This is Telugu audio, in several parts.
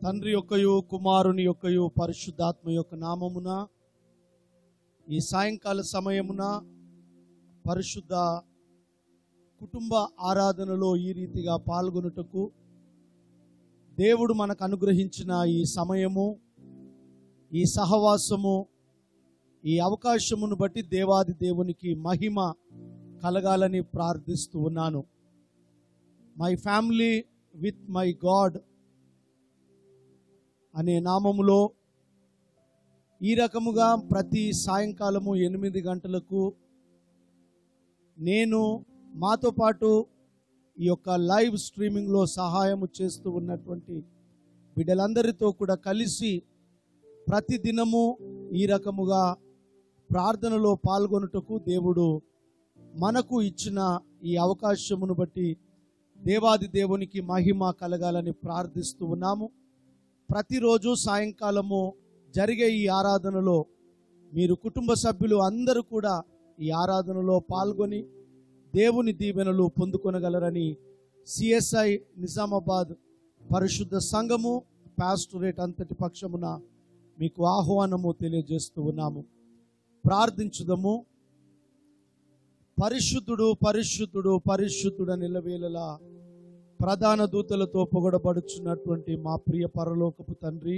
తండ్రి యొక్కయు కుమారుని యొక్కయు పరిశుద్ధాత్మ యొక్క నామమున ఈ సాయంకాల సమయమున పరిశుద్ధ కుటుంబ ఆరాధనలో ఈ రీతిగా పాల్గొనుటకు దేవుడు మనకు అనుగ్రహించిన ఈ సమయము ఈ సహవాసము ఈ అవకాశమును బట్టి దేవాది దేవునికి మహిమ కలగాలని ప్రార్థిస్తూ ఉన్నాను my family with my God అనే నామములో ఈ రకముగా ప్రతి సాయంకాలము ఎనిమిది గంటలకు నేను మాతో పాటు ఈ యొక్క లైవ్ స్ట్రీమింగ్లో సహాయము చేస్తూ ఉన్నటువంటి బిడ్డలందరితో కూడా కలిసి ప్రతి దినము ఈ రకముగా ప్రార్థనలో పాల్గొనుటకు దేవుడు మనకు ఇచ్చిన ఈ అవకాశమును బట్టి దేవాది దేవునికి మహిమ కలగాలని ప్రార్థిస్తూ ఉన్నాము ప్రతిరోజు సాయంకాలము జరిగే ఈ ఆరాధనలో మీరు కుటుంబ సభ్యులు అందరూ కూడా ఈ ఆరాధనలో పాల్గొని దేవుని దీవెనలు పొందుకొనగలరని సిఎస్ఐ నిజామాబాద్ పరిశుద్ధ సంఘము పాస్టరేట్ అంతటి పక్షమున మీకు ఆహ్వానము తెలియజేస్తూ ఉన్నాము ప్రార్థించుదము పరిశుద్ధుడు పరిశుద్ధుడు పరిశుద్ధుడ నిలవేళలా ప్రధాన దూతలతో పొగడబడుచున్నటువంటి మా ప్రియ పరలోకపు తండ్రి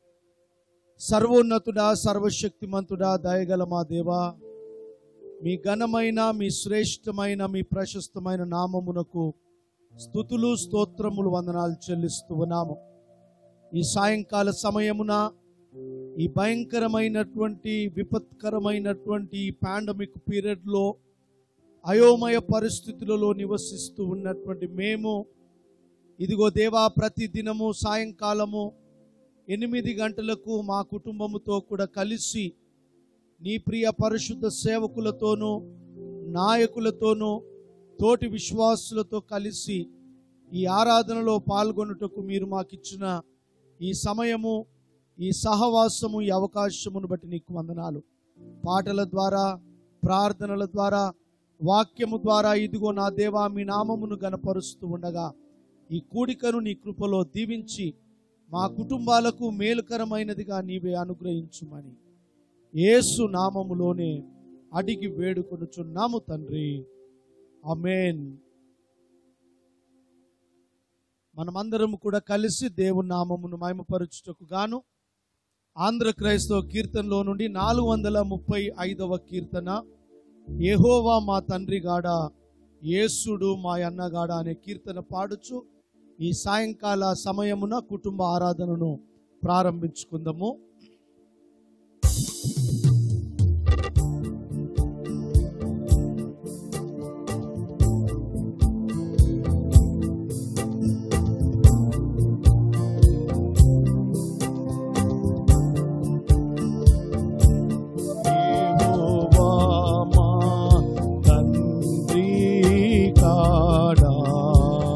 సర్వోన్నతుడా సర్వశక్తిమంతుడా దయగల మా దేవా మీ ఘనమైన మీ శ్రేష్టమైన మీ ప్రశస్తమైన నామమునకు స్థుతులు స్తోత్రములు వందనాలు చెల్లిస్తూ ఉన్నాము ఈ సాయంకాల సమయమున ఈ భయంకరమైనటువంటి విపత్కరమైనటువంటి ఈ పాండమిక్ పీరియడ్లో అయోమయ పరిస్థితులలో నివసిస్తూ ఉన్నటువంటి మేము ఇదిగో దేవా ప్రతి దినము సాయంకాలము ఎనిమిది గంటలకు మా కుటుంబముతో కూడా కలిసి నీ ప్రియ పరిశుద్ధ సేవకులతోనూ నాయకులతోనూ తోటి విశ్వాసులతో కలిసి ఈ ఆరాధనలో పాల్గొనుటకు మీరు మాకిచ్చిన ఈ సమయము ఈ సహవాసము ఈ అవకాశమును బట్టి నీకు వందనాలు పాటల ద్వారా ప్రార్థనల ద్వారా వాక్యము ద్వారా ఇదిగో నా దేవా మీ నామమును గనపరుస్తూ ఉండగా ఈ కూడికను నీ కృపలో దీవించి మా కుటుంబాలకు మేలుకరమైనదిగా నీవే అనుగ్రహించుమని యేసు నామములోనే అడిగి వేడుకొనుచున్నాము తండ్రి అమేన్ మనమందరం కూడా కలిసి దేవుని నామమును మహిమపరచుటకు గాను ఆంధ్ర క్రైస్తవ కీర్తనలో నుండి నాలుగు వందల ముప్పై ఐదవ కీర్తన యెహోవా మా తండ్రి గాడ యేసుడు మా అన్నగాడ అనే కీర్తన పాడుచు ఈ సాయంకాల సమయమున కుటుంబ ఆరాధనను ప్రారంభించుకుందాము యెహోవా మా తండ్రి కాడా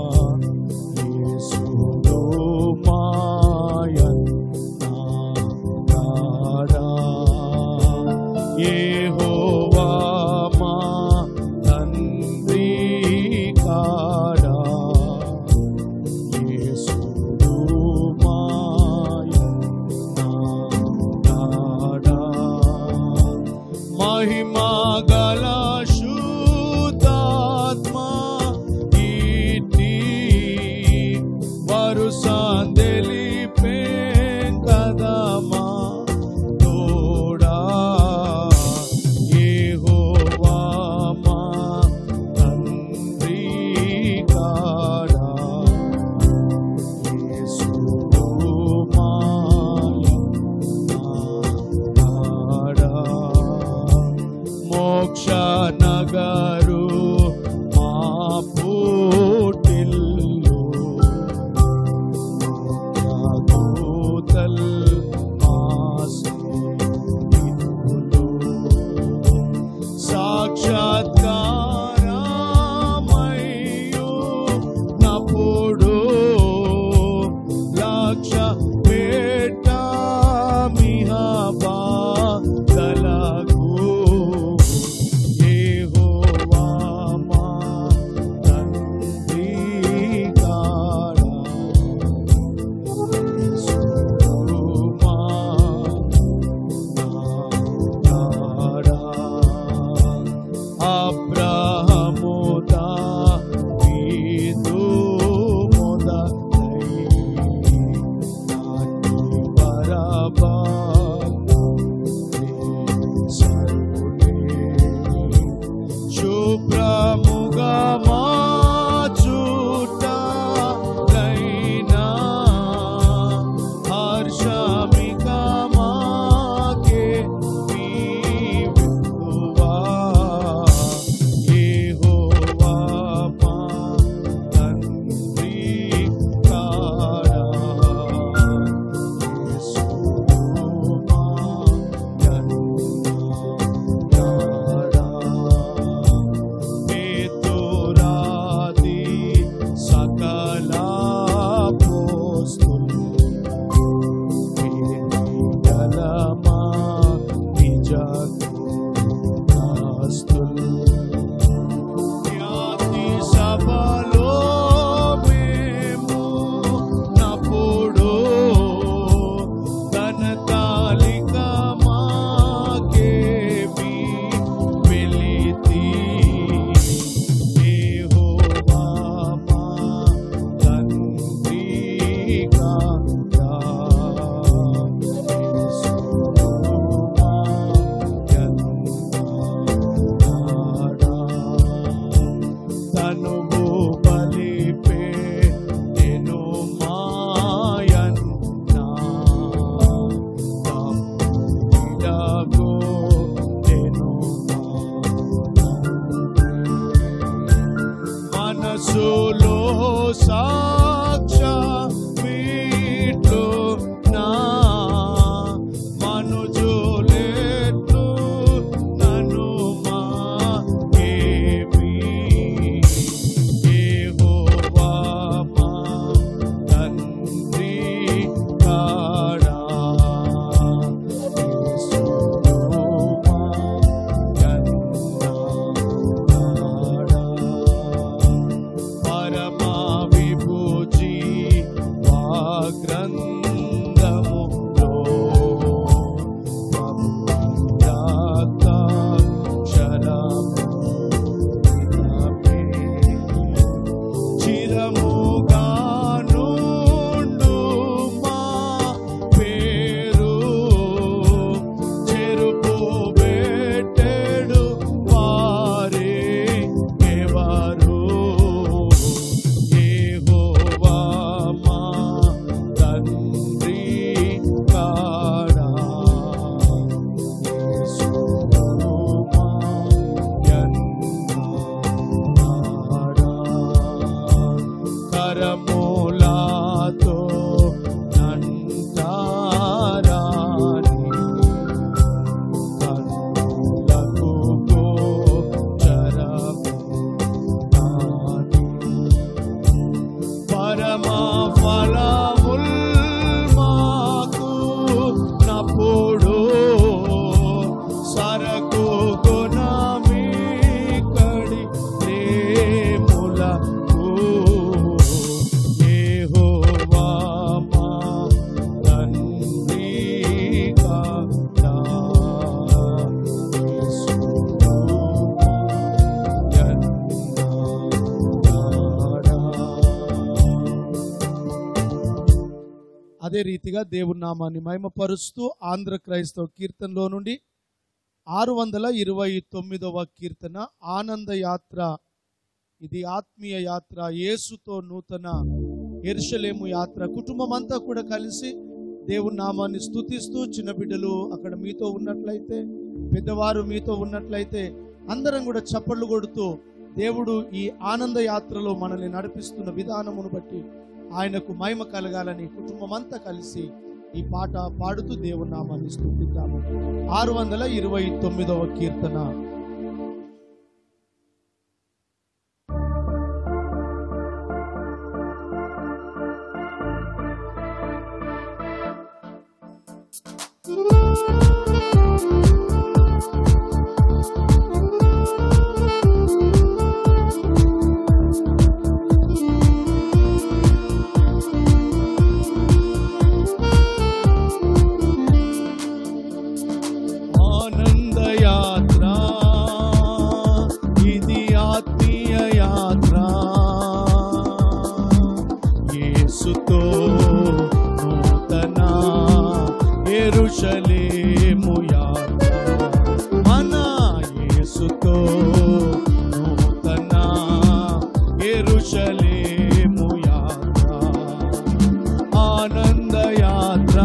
యేసుడు మాయన్న గ్రంథములో చిరముగానుండు మా పేరు చెరుపు పెట్టెడు వారే ఎవరు యెహోవా మా తండ్రి కాడా యేసుమా యన్నాడా కరములాతో నంటారాని కన్నులకు గోచరము నాని. పరమ ఫలముల్ మాకు నప్పుడు సరకు గుణమీకడి ప్రేములకు యెహోవా మా తండ్రి కాదా. యేసుమా అదే రీతిగా దేవుని నామాన్ని మహిమపరుస్తూ ఆంధ్ర క్రైస్తవ కీర్తనలో నుండి ఆరు వందల ఇరవై తొమ్మిదవ కీర్తన ఆనంద యాత్ర ఇది ఆత్మీయ యాత్ర యేసుతో నూతన ఎరుషలేము యాత్ర కుటుంబం అంతా కూడా కలిసి దేవుని నామాన్ని స్తుతిస్తూ చిన్న బిడ్డలు అక్కడ మీతో ఉన్నట్లయితే పెద్దవారు మీతో ఉన్నట్లయితే అందరం కూడా చప్పట్లు కొడుతూ దేవుడు ఈ ఆనంద యాత్రలో మనల్ని నడిపిస్తున్న విధానమును బట్టి ఆయనకు మహిమ కలగాలని కుటుంబం అంతా కలిసి ఈ పాట పాడుతూ దేవుని నామాన్ని స్తుతిద్దాము ఆరు వందల ఇరవై తొమ్మిదవ కీర్తన ఆనంద యాత్ర ఇది ఆత్మీయ యాత్ర యేసుతో నూతన ఎరుషలేము యాత్ర మన యేసుతో నూతన ఎరుషలేము యాత్ర ఆనంద యాత్ర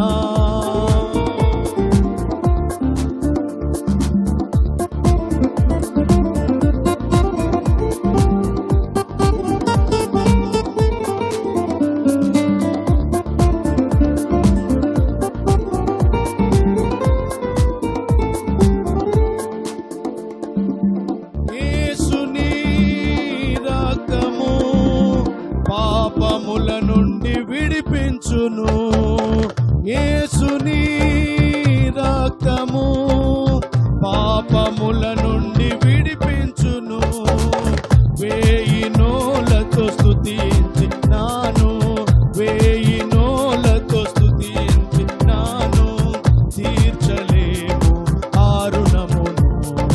యేసుని రక్తము పాపముల నుండి విడిపించును యేసుని రక్తము పాపముల నుండి విడిపించును వేయి నోలతో స్తుతించి నాను వేయి నోలతో స్తుతించి నాను తీర్చలేము ఆరుణమును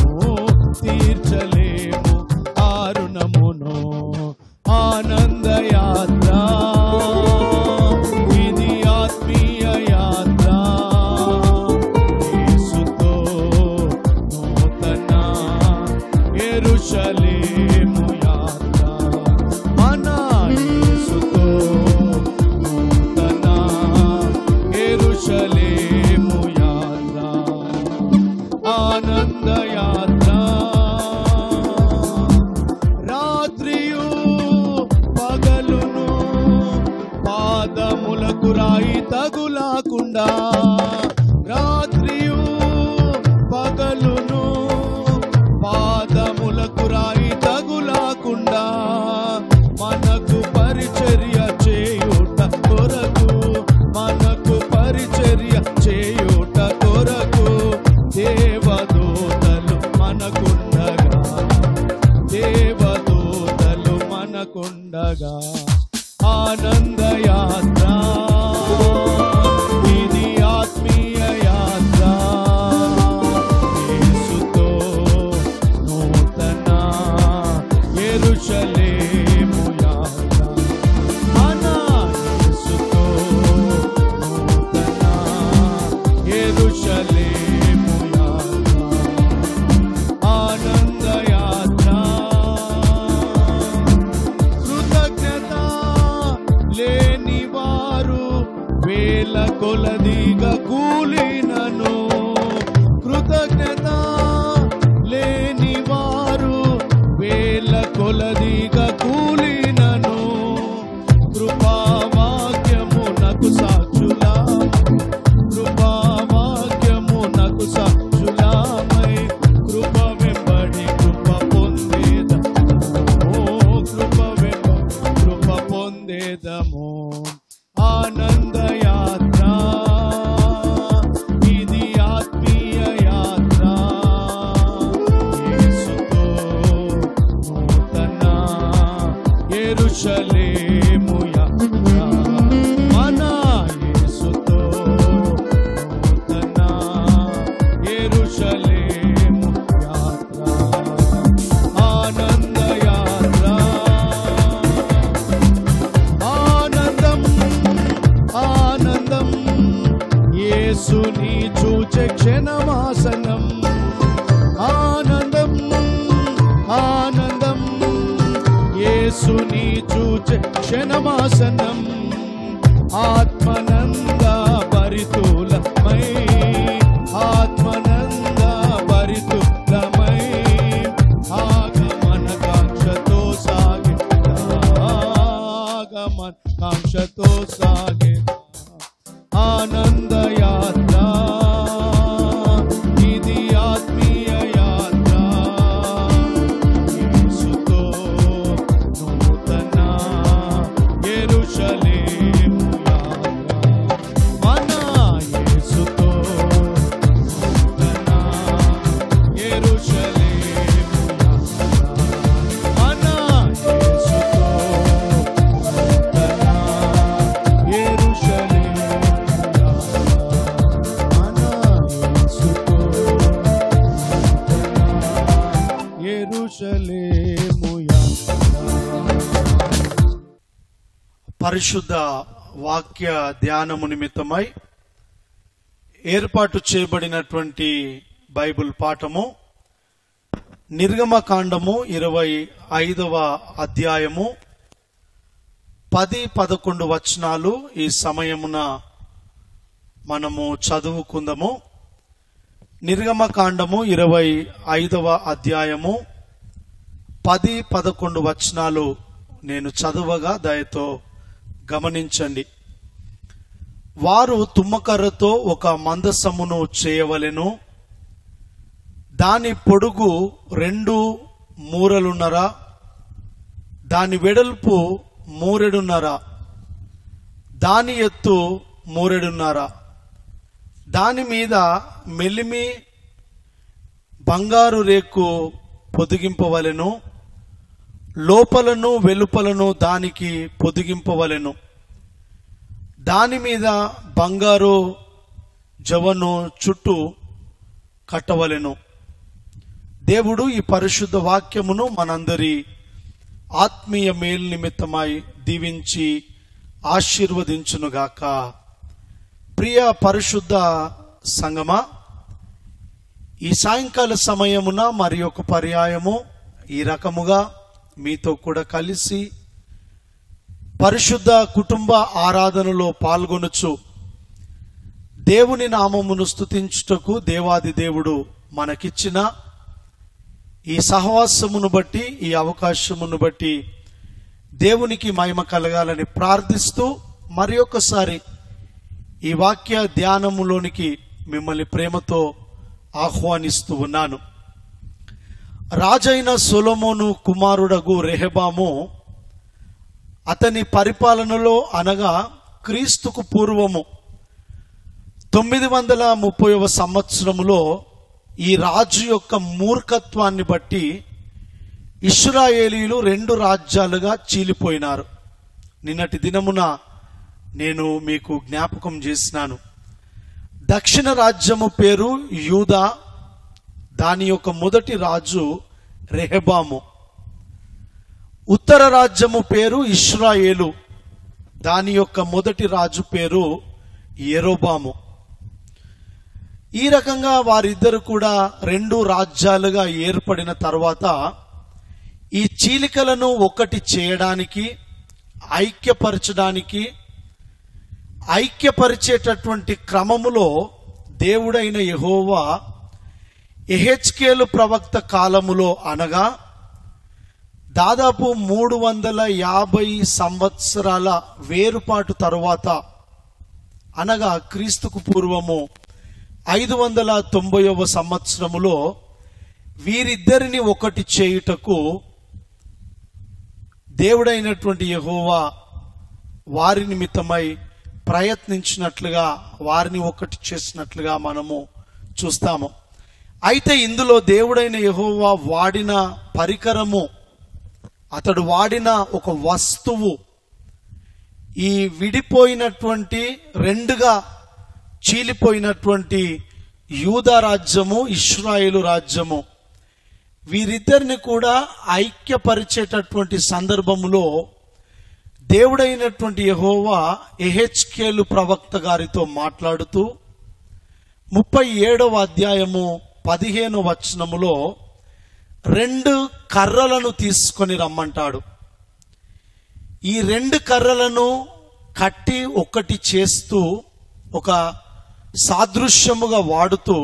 తీర్చలేము ఆరుణమును ఆనంద యాత్ర ఇది ఆత్మీయ యాత్ర యేసుతో నూతన ఎరుషలేము యాత్ర మన యేసుతో నూతన ఎరుషలేము యాత్ర ఆనంద యాత్ర రాత్రియు పగలును పాదములకు రాయి తగులాకుండా రాత్రియు పగలును పాదములకు రాయి తగులాకుండా మనకు పరిచర్య చేయుట కొరకు మనకు పరిచర్య చేయుట కొరకు దేవదూతలు మనకుండగా దేవదూతలు మనకుండగా ఆనంద యాత్ర వేల కొలదిగా కూలినను కృతజ్ఞత లేని వారు వేల కొలదిగా కూలినను కృపావాక్యము నాకు సాక్షులా కృపావాక్యము నాకు సాక్షులామై కృప వెంబడి కృప పొందేదము కృప వెంబడి కృప పొందేదము ఆనంద యాత్ర ఇది ఆత్మీయ యాత్ర యేసుతో నూతన యెరూషలేము యాత్ర మన యేసుతో నూతన యెరూషలేము యాత్ర ఆనంద యాత్ర ఆనందం ఆనందం యేసుని చూచే క్షణమాసనం ఆనందం ఆనందం యేసుని చూచే క్షణమాసనం ఆత్మనంద పరితులమై ఆత్మనంద పరితులమై ఆగమన కాంక్షతో సాగే ఆగమన కాంక్షతో సాగే ఆనంద యాత్ర ఇది ఆత్మీయ యాత్ర యేసుతో నూతన యెరూషలేము యాత్ర మన యేసుతో నూతన యెరూషలేము యాత్ర మన యేసుతో నూతన యెరూషలేము యాత్ర మన యేసుతో నూతన యెరూషలేము యాత్ర పరిశుద్ధ వాక్య ధ్యానము నిమిత్తమై ఏర్పాటు చేయబడినటువంటి బైబిల్ పాఠము నిర్గమకాండము ఇరవై ఐదవ అధ్యాయము పది పదకొండు వచనాలు ఈ సమయమున మనము చదువుకుందాము నిర్గమకాండము ఇరవై ఐదవ అధ్యాయము పది పదకొండు వచనాలు నేను చదువగా దయతో గమనించండి వారు తుమ్మకర్రతో ఒక మందసమును చేయవలెను దాని పొడుగు రెండు మూరలున్నర దాని వెడల్పు మూరెడున్నర దాని ఎత్తు మూరెడున్నర దాని మీద మెలిమి బంగారు రేకు పొదిగింపవలెను లోపలను వెలుపలను దానికి పొదిగింపవలెను దాని మీద బంగారు జవను చుట్టూ కట్టవలెను దేవుడు ఈ పరిశుద్ధ వాక్యమును మనందరి ఆత్మీయ మేలు నిమిత్తమై దీవించి ఆశీర్వదించునుగాక ప్రియ పరిశుద్ధ సంగమా ఈ సాయంకాల సమయమున మరి ఒక పర్యాయము ఈ రకముగా మీతో కూడా కలిసి పరిశుద్ధ కుటుంబ ఆరాధనలో పాల్గొనొచ్చు దేవుని నామమును స్తుతించుటకు దేవాది దేవుడు మనకిచ్చిన ఈ సహవాసమును బట్టి ఈ అవకాశమును బట్టి దేవునికి మహిమ కలగాలని ప్రార్థిస్తూ మరి ఒక్కసారి ఈ వాక్య ధ్యానములోనికి మిమ్మల్ని ప్రేమతో ఆహ్వానిస్తూ ఉన్నాను రాజైన సొలొమోను కుమారుడగు రెహబాము అతని పరిపాలనలో అనగా క్రీస్తుకు పూర్వము తొమ్మిది వందల ముప్పైవ సంవత్సరములో ఈ రాజు యొక్క మూర్ఖత్వాన్ని బట్టి ఇస్రాయేలీలు రెండు రాజ్యాలుగా చీలిపోయినారు నిన్నటి దినమున నేను మీకు జ్ఞాపకం చేసినాను దక్షిణ రాజ్యము పేరు యూదా దాని యొక్క మొదటి రాజు రెహబాము ఉత్తర రాజ్యము పేరు ఇస్రాయేలు దాని యొక్క మొదటి రాజు పేరు ఎరోబాము ఈ రకంగా వారిద్దరు కూడా రెండు రాజ్యాలుగా ఏర్పడిన తర్వాత ఈ చీలికలను ఒకటి చేయడానికి ఐక్యపరచడానికి ఐక్యపరిచేటటువంటి క్రమములో దేవుడైన యెహోవా ఎహెచ్కేలు ప్రవక్త కాలములో అనగా దాదాపు మూడు వందల యాభై సంవత్సరాల వేరుపాటు తరువాత అనగా క్రీస్తుకు పూర్వము ఐదు వందల తొంభైవ సంవత్సరములో వీరిద్దరిని ఒకటి చేయుటకు దేవుడైనటువంటి యెహోవా వారి నిమిత్తమై ప్రయత్నించినట్లుగా వారిని ఒకటి చేసినట్లుగా మనము చూస్తాము అయితే ఇందులో దేవుడైన యెహోవా వాడిన పరికరము అతడు వాడిన ఒక వస్తువు ఈ విడిపోయినటువంటి రెండుగా చీలిపోయినటువంటి యూదా రాజ్యము ఇస్రాయేలు రాజ్యము వీరిద్దరిని కూడా ఐక్యపరిచేటటువంటి సందర్భములో దేవుడైనటువంటి యెహోవా ఎహెచ్కేలు ప్రవక్త గారితో మాట్లాడుతూ ముప్పై ఏడవ అధ్యాయము పదిహేను వచనములో రెండు కర్రలను తీసుకొని రమ్మంటాడు ఈ రెండు కర్రలను కట్టి ఒక్కటి చేస్తూ ఒక సాదృశ్యముగా వాడుతూ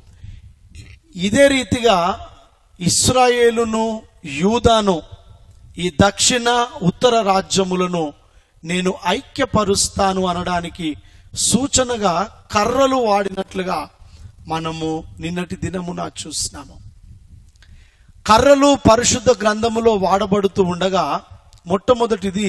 ఇదే రీతిగా ఇస్రాయేలును యూదాను ఈ దక్షిణ ఉత్తర రాజ్యములను నేను ఐక్యపరుస్తాను అనడానికి సూచనగా కర్రలు వాడినట్లుగా మనము నిన్నటి దినమున చూస్తున్నాము కర్రలు పరిశుద్ధ గ్రంథములో వాడబడుతూ ఉండగా మొట్టమొదటిది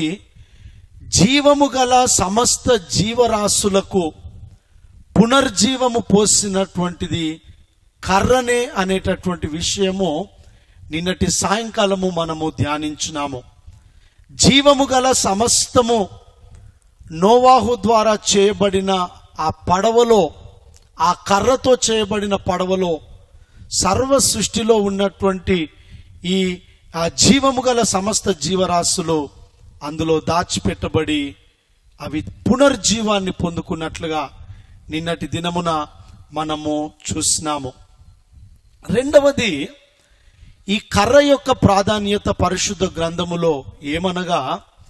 జీవము గల సమస్త జీవరాశులకు పునర్జీవము పోసినటువంటిది కర్రనే అనేటటువంటి విషయము నిన్నటి సాయంకాలము మనము ధ్యానించినాము జీవము గల సమస్తము నోవాహు ద్వారా చేయబడిన ఆ పడవలో ఆ కర్రతో చేయబడిన పడవలో సర్వ సృష్టిలో ఉన్నటువంటి ఈ ఆ జీవము గల సమస్త జీవరాశులు అందులో దాచిపెట్టబడి అవి పునర్జీవాన్ని పొందుకున్నట్లుగా నిన్నటి దినమున మనము చూసినాము రెండవది ఈ కర్ర యొక్క ప్రాధాన్యత పరిశుద్ధ గ్రంథములో ఏమనగా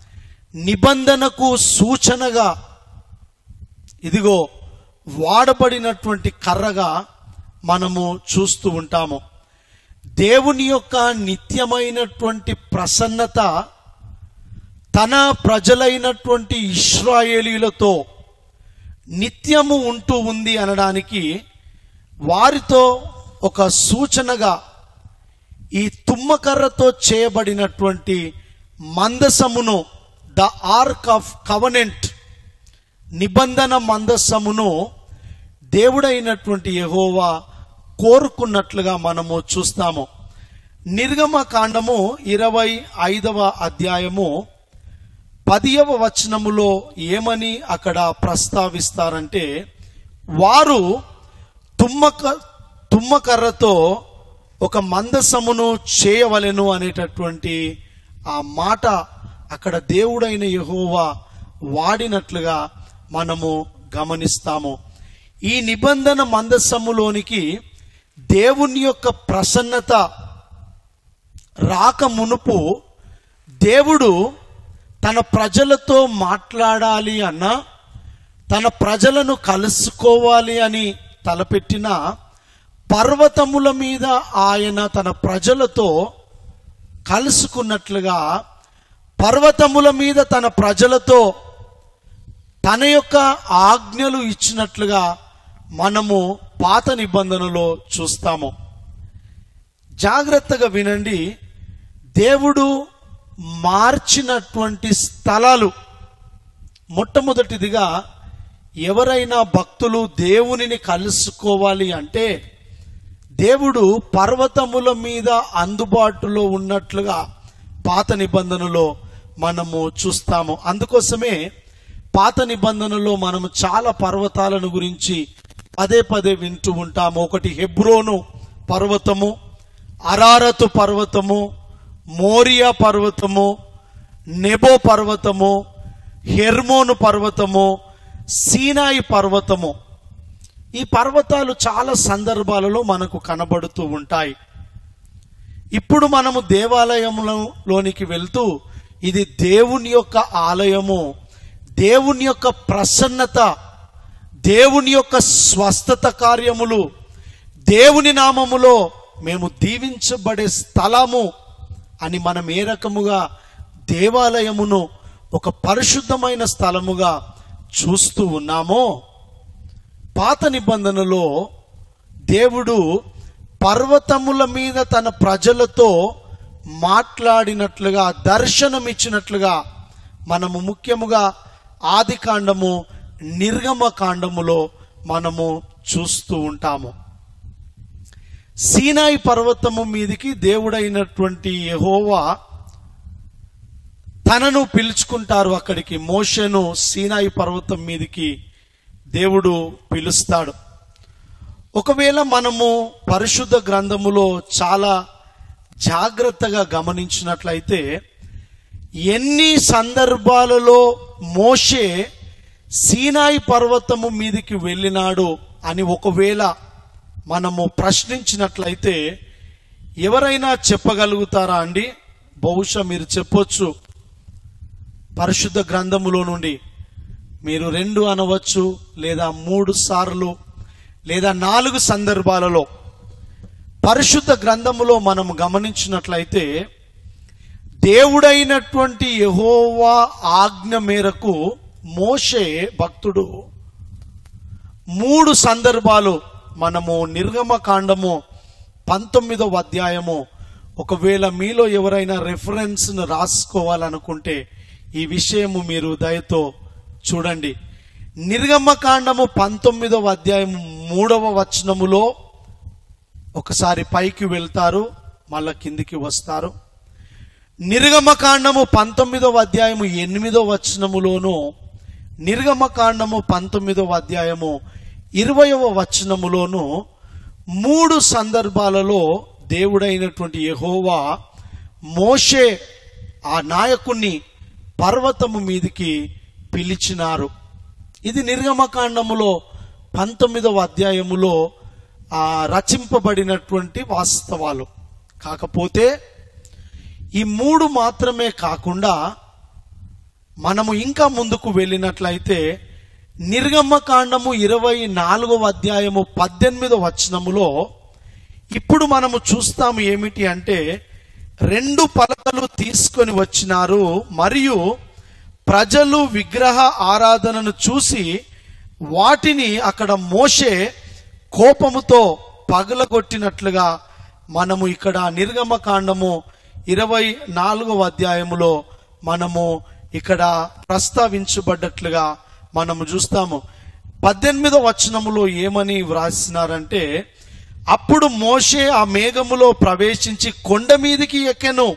నిబంధనకు సూచనగా ఇదిగో వాడబడినటువంటి కర్రగా మనము చూస్తూ ఉంటాము దేవుని యొక్క నిత్యమైనటువంటి ప్రసన్నత తన ప్రజలైనటువంటి ఇస్రాయేలీలతో నిత్యము ఉంటూ ఉంది అనడానికి వారితో ఒక సూచనగా ఈ తుమ్మకర్రతో చేయబడినటువంటి మందసమును ద ఆర్క్ ఆఫ్ కవనెంట్ నిబంధన మందసమును దేవుడైనటువంటి యెహోవా కోరుకున్నట్లుగా మనము చూస్తాము నిర్గమ కాండము ఇరవై ఐదవ అధ్యాయము పదియవ వచనములో ఏమని అక్కడ ప్రస్తావిస్తారంటే వారు తుమ్మక తుమ్మకర్రతో ఒక మందసమును చేయవలెను అనేటటువంటి ఆ మాట అక్కడ దేవుడైన యెహోవా వాడినట్లుగా మనము గమనిస్తాము ఈ నిబంధన మందసములోనికి దేవుని యొక్క ప్రసన్నత రాక మునుపు దేవుడు తన ప్రజలతో మాట్లాడాలి అన్న తన ప్రజలను కలుసుకోవాలి అని తలపెట్టిన పర్వతముల మీద ఆయన తన ప్రజలతో కలుసుకున్నట్లుగా పర్వతముల మీద తన ప్రజలతో తన యొక్క ఆజ్ఞలు ఇచ్చినట్లుగా మనము పాత నిబంధనలో చూస్తాము జాగ్రత్తగా వినండి దేవుడు మార్చినటువంటి స్థలాలు మొట్టమొదటిదిగా ఎవరైనా భక్తులు దేవునిని కలుసుకోవాలి అంటే దేవుడు పర్వతముల మీద అందుబాటులో ఉన్నట్లుగా పాత నిబంధనలో మనము చూస్తాము అందుకోసమే పాత నిబంధనలో మనము చాలా పర్వతాలను గురించి పదే పదే వింటూ ఉంటాము ఒకటి హెబ్రోను పర్వతము అరారతు పర్వతము మోరియా పర్వతము నెబో పర్వతము హెర్మోను పర్వతము సీనాయి పర్వతము ఈ పర్వతాలు చాలా సందర్భాలలో మనకు కనబడుతూ ఉంటాయి ఇప్పుడు మనము దేవాలయంలోనికి వెళ్తూ ఇది దేవుని యొక్క ఆలయము దేవుని యొక్క ప్రసన్నత దేవుని యొక్క స్వస్థత కార్యములు దేవుని నామములో మేము దీవించబడే స్థలము అని మనం ఏ రకముగా దేవాలయమును ఒక పరిశుద్ధమైన స్థలముగా చూస్తూ ఉన్నామో పాత నిబంధనలో దేవుడు పర్వతముల మీద తన ప్రజలతో మాట్లాడినట్లుగా దర్శనం ఇచ్చినట్లుగా మనము ముఖ్యముగా ఆది కాండము నిర్గమ కాండములో మనము చూస్తూ ఉంటాము సీనాయి పర్వతము మీదికి దేవుడైనటువంటి యెహోవా తనను పిలుచుకుంటారు అక్కడికి మోషను సీనాయి పర్వతం మీదికి దేవుడు పిలుస్తాడు ఒకవేళ మనము పరిశుద్ధ గ్రంథములో చాలా జాగ్రత్తగా గమనించినట్లయితే ఎన్ని సందర్భాలలో మోషే సీనాయి పర్వతము మీదికి వెళ్ళినాడు అని ఒకవేళ మనము ప్రశ్నించినట్లయితే ఎవరైనా చెప్పగలుగుతారా అండి బహుశా మీరు చెప్పొచ్చు పరిశుద్ధ గ్రంథములో నుండి మీరు రెండు అనవచ్చు లేదా మూడు సార్లు లేదా నాలుగు సందర్భాలలో పరిశుద్ధ గ్రంథములో మనం గమనించినట్లయితే దేవుడైనటువంటి యెహోవా ఆజ్ఞ మేరకు మోషే భక్తుడు మూడు సందర్భాలు మనము నిర్గమ కాండము పంతొమ్మిదవ అధ్యాయము ఒకవేళ మీలో ఎవరైనా రెఫరెన్స్ను రాసుకోవాలనుకుంటే ఈ విషయము మీరు దయతో చూడండి నిర్గమ కాండము పంతొమ్మిదవ అధ్యాయం మూడవ వచనములో ఒకసారి పైకి వెళ్తారు మళ్ళా కిందికి వస్తారు నిర్గమకాండము పంతొమ్మిదవ అధ్యాయము ఎనిమిదవ వచనములోను నిర్గమకాండము పంతొమ్మిదవ అధ్యాయము ఇరవయవ వచనములోను మూడు సందర్భాలలో దేవుడైనటువంటి యెహోవా మోషే ఆ నాయకుణ్ణి పర్వతము మీదికి పిలిచినారు ఇది నిర్గమకాండములో పంతొమ్మిదవ అధ్యాయములో ఆ రచింపబడినటువంటి వాస్తవాలు కాకపోతే ఈ మూడు మాత్రమే కాకుండా మనము ఇంకా ముందుకు వెళ్ళినట్లయితే నిర్గమకాండము ఇరవై నాలుగవ అధ్యాయము పద్దెనిమిదవ వచనములో ఇప్పుడు మనము చూస్తాము ఏమిటి అంటే రెండు పలకలు తీసుకొని వచ్చినారు మరియు ప్రజలు విగ్రహ ఆరాధనను చూసి వాటిని అక్కడ మోషే కోపముతో పగలగొట్టినట్లుగా మనము ఇక్కడ నిర్గమకాండము ఇరవై నాలుగవ అధ్యాయములో మనము ఇక్కడ ప్రస్తావించబడ్డట్లుగా మనము చూస్తాము పద్దెనిమిదవ వచనములో ఏమని వ్రాసినారంటే అప్పుడు మోషే ఆ మేఘములో ప్రవేశించి కొండ మీదికి ఎక్కెను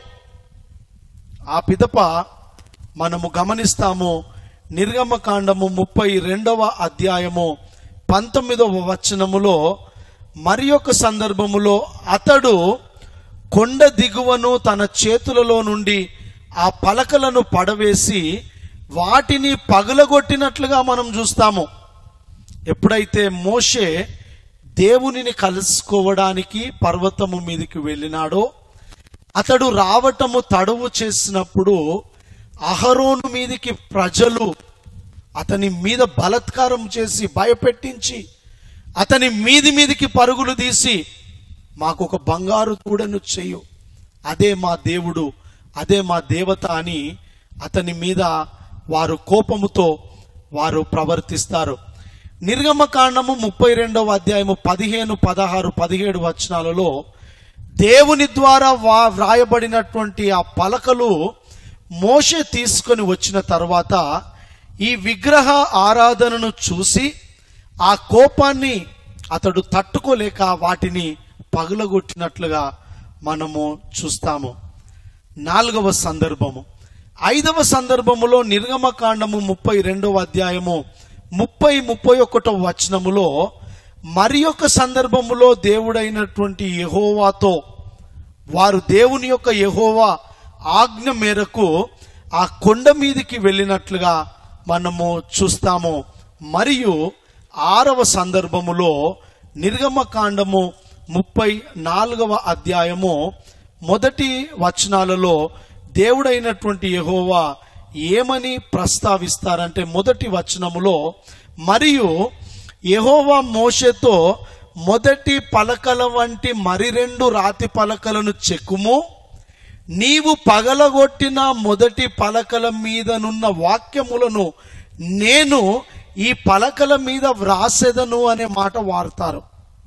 ఆ పిదప మనము గమనిస్తాము నిర్గమకాండము ముప్పై రెండవ అధ్యాయము పంతొమ్మిదవ వచనములో మరి ఒక సందర్భములో అతడు కొండ దిగువను తన చేతులలో నుండి ఆ పలకలను పడవేసి వాటిని పగలగొట్టినట్లుగా మనం చూస్తాము ఎప్పుడైతే మోషే దేవునిని కలుసుకోవడానికి పర్వతము మీదకి వెళ్ళినాడో అతడు రావటము తడువు చేసినప్పుడు అహరోను మీదికి ప్రజలు అతని మీద బలత్కారం చేసి భయపెట్టించి అతని మీది మీదికి పరుగులు తీసి మాకు ఒక బంగారు దూడను చెయ్యు అదే మా దేవుడు అదే మా దేవత అని అతని మీద వారు కోపముతో వారు ప్రవర్తిస్తారు నిర్గమకాండము ముప్పై రెండవ అధ్యాయము పదిహేను పదహారు పదిహేడు వచనాలలో దేవుని ద్వారా వా వ్రాయబడినటువంటి ఆ పలకలు మోషే తీసుకొని వచ్చిన తర్వాత ఈ విగ్రహ ఆరాధనను చూసి ఆ కోపాన్ని అతడు తట్టుకోలేక వాటిని పగులగొట్టినట్లుగా మనము చూస్తాము నాలుగవ సందర్భము ఐదవ సందర్భములో నిర్గమకాండము ముప్పై రెండవ అధ్యాయము ముప్పై ముప్పై ఒకటవ వచనములో మరి ఒక సందర్భములో దేవుడైనటువంటి యెహోవాతో వారు దేవుని యొక్క యెహోవా ఆజ్ఞ మేరకు ఆ కొండ మీదికి వెళ్ళినట్లుగా మనము చూస్తాము మరియు ఆరవ సందర్భములో నిర్గమకాండము ముప్పై నాలుగవ అధ్యాయము మొదటి వచనాలలో దేవుడైనటువంటి యెహోవా ఏమని ప్రస్తావిస్తారంటే మొదటి వచనములో మరియు యెహోవా మోషేతో మొదటి పలకల వంటి మరి రెండు రాతి పలకలను చెక్కుము నీవు పగలగొట్టిన మొదటి పలకల మీదనున్న వాక్యములను నేను ఈ పలకల మీద వ్రాసెదను అనే మాట వాడతారు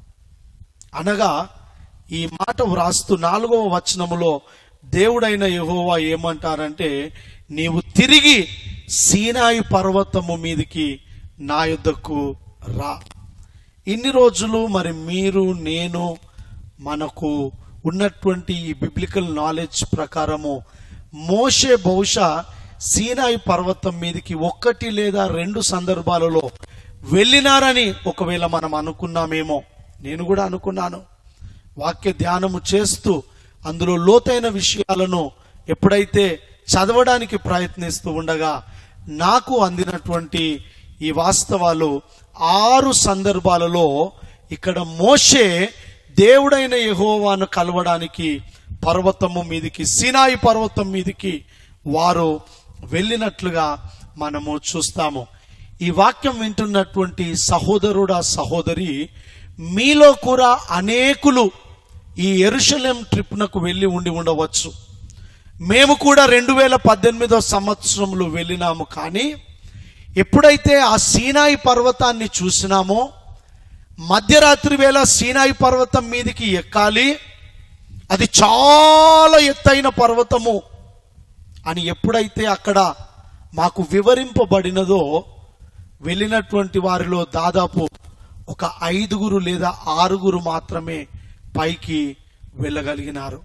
అనగా ఈ మాట వ్రాస్తూ నాలుగవ వచనములో దేవుడైన యెహోవా ఏమంటారంటే నీవు తిరిగి సీనాయి పర్వతము మీదికి నా యొద్దకు రా ఇన్ని రోజులు మరి మీరు నేను మనకు ఉన్నటువంటి ఈ బిబ్లికల్ నాలెడ్జ్ ప్రకారము మోషే బహుశా సీనాయి పర్వతం మీదకి ఒక్కటి లేదా రెండు సందర్భాలలో వెళ్ళినారని ఒకవేళ మనం అనుకున్నామేమో నేను కూడా అనుకున్నాను వాక్య ధ్యానము చేస్తూ అందులో లోతైన విషయాలను ఎప్పుడైతే చదవడానికి ప్రయత్నిస్తూ ఉండగా నాకు అందినటువంటి ఈ వాస్తవాలు ఆరు సందర్భాలలో ఇక్కడ మోషే దేవుడైన యెహోవాను కలవడానికి పర్వతము మీదికి సినాయి పర్వతం మీదికి వారు వెళ్ళినట్లుగా మనము చూస్తాము ఈ వాక్యం వింటున్నటువంటి సహోదరుడా సహోదరి మీలో కూడా అనేకులు ఈ ఎరుషలేం ట్రిప్నకు వెళ్ళి ఉండి ఉండవచ్చు మేము కూడా రెండు వేల పద్దెనిమిదో సంవత్సరంలో వెళ్ళినాము కానీ ఎప్పుడైతే ఆ సీనాయి పర్వతాన్ని చూసినామో మధ్యరాత్రి వేళ సీనాయి పర్వతం మీదికి ఎక్కాలి అది చాలా ఎత్తైన పర్వతము అని ఎప్పుడైతే అక్కడ మాకు వివరింపబడినదో వెళ్ళినటువంటి వారిలో దాదాపు ఒక ఐదుగురు లేదా ఆరుగురు మాత్రమే పైకి వెళ్ళగలిగినారు